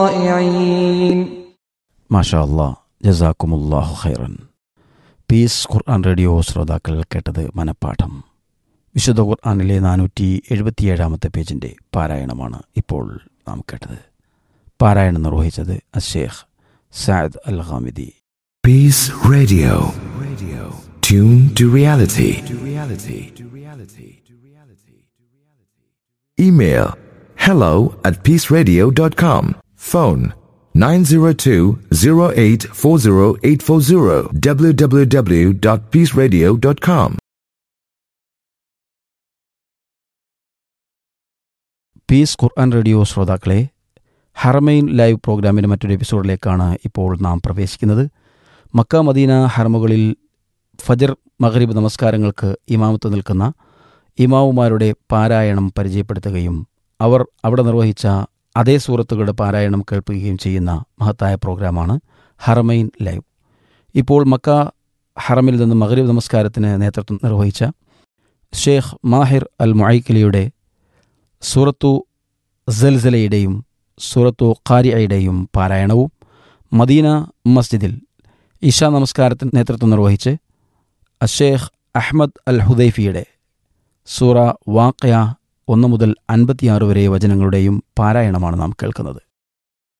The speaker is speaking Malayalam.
الضائعين മാഷാ അല്ലാ ജസാക്കുമുല്ലാഹു ഖൈറൻ പീസ് ഖുർആൻ റേഡിയോ ശ്രോതാക്കൾ കേട്ടത് മനപ്പാഠം വിശുദ്ധ ഖുർആനിലെ നാനൂറ്റി എഴുപത്തിയേഴാമത്തെ പേജിൻ്റെ പാരായണമാണ് ഇപ്പോൾ നാം കേട്ടത് പാരായണം നിർവഹിച്ചത് Ash Sheikh Saad Al Hamidi Peace Radio. Radio. Tune to reality. To reality. To reality. To reality. Email hello at peaceradio.com. Phone 902-0840840 www.peaceradio.com. Peace Quran radio ശ്രോതാക്കളെ ഹറമൈൻ ലൈവ് പ്രോഗ്രാമിൻ്റെ മറ്റൊരു എപ്പിസോഡിലേക്കാണ് ഇപ്പോൾ നാം പ്രവേശിക്കുന്നത് മക്ക മദീന ഹറമുകളിൽ ഫജർ മഗ്രിബ് നമസ്കാരങ്ങൾക്ക് ഇമാമത്ത് നിൽക്കുന്ന ഇമാവുമാരുടെ പാരായണം പരിചയപ്പെടുത്തുകയും അവർ അവിടെ നിർവഹിച്ച അതേ സൂറത്തുകളുടെ പാരായണം കേൾപ്പിക്കുകയും ചെയ്യുന്ന മഹത്തായ പ്രോഗ്രാമാണ് ഹറമൈൻ ലൈവ് ഇപ്പോൾ മക്ക ഹറമിൽ നിന്ന് മഗ്രിബ് നമസ്കാരത്തിന് നേതൃത്വം നിർവഹിച്ച ഷേഖ് മാഹിർ അൽ മുഐക്കലിയുടെ സൂറത്തു സൽസലയുടെയും സൂറത്തു ഖാരിയയുടെയും പാരായണവും മദീന മസ്ജിദിൽ ഇഷ നമസ്കാരത്തിന് നേതൃത്വം നിർവഹിച്ച് അഷേഖ് അഹ്മദ് അൽ ഹുദൈഫിയുടെ സൂറ വാക്കയ ഒന്ന് മുതൽ അൻപത്തിയാറ് വരെ വചനങ്ങളുടെയും പാരായണമാണ് നാം കേൾക്കുന്നത്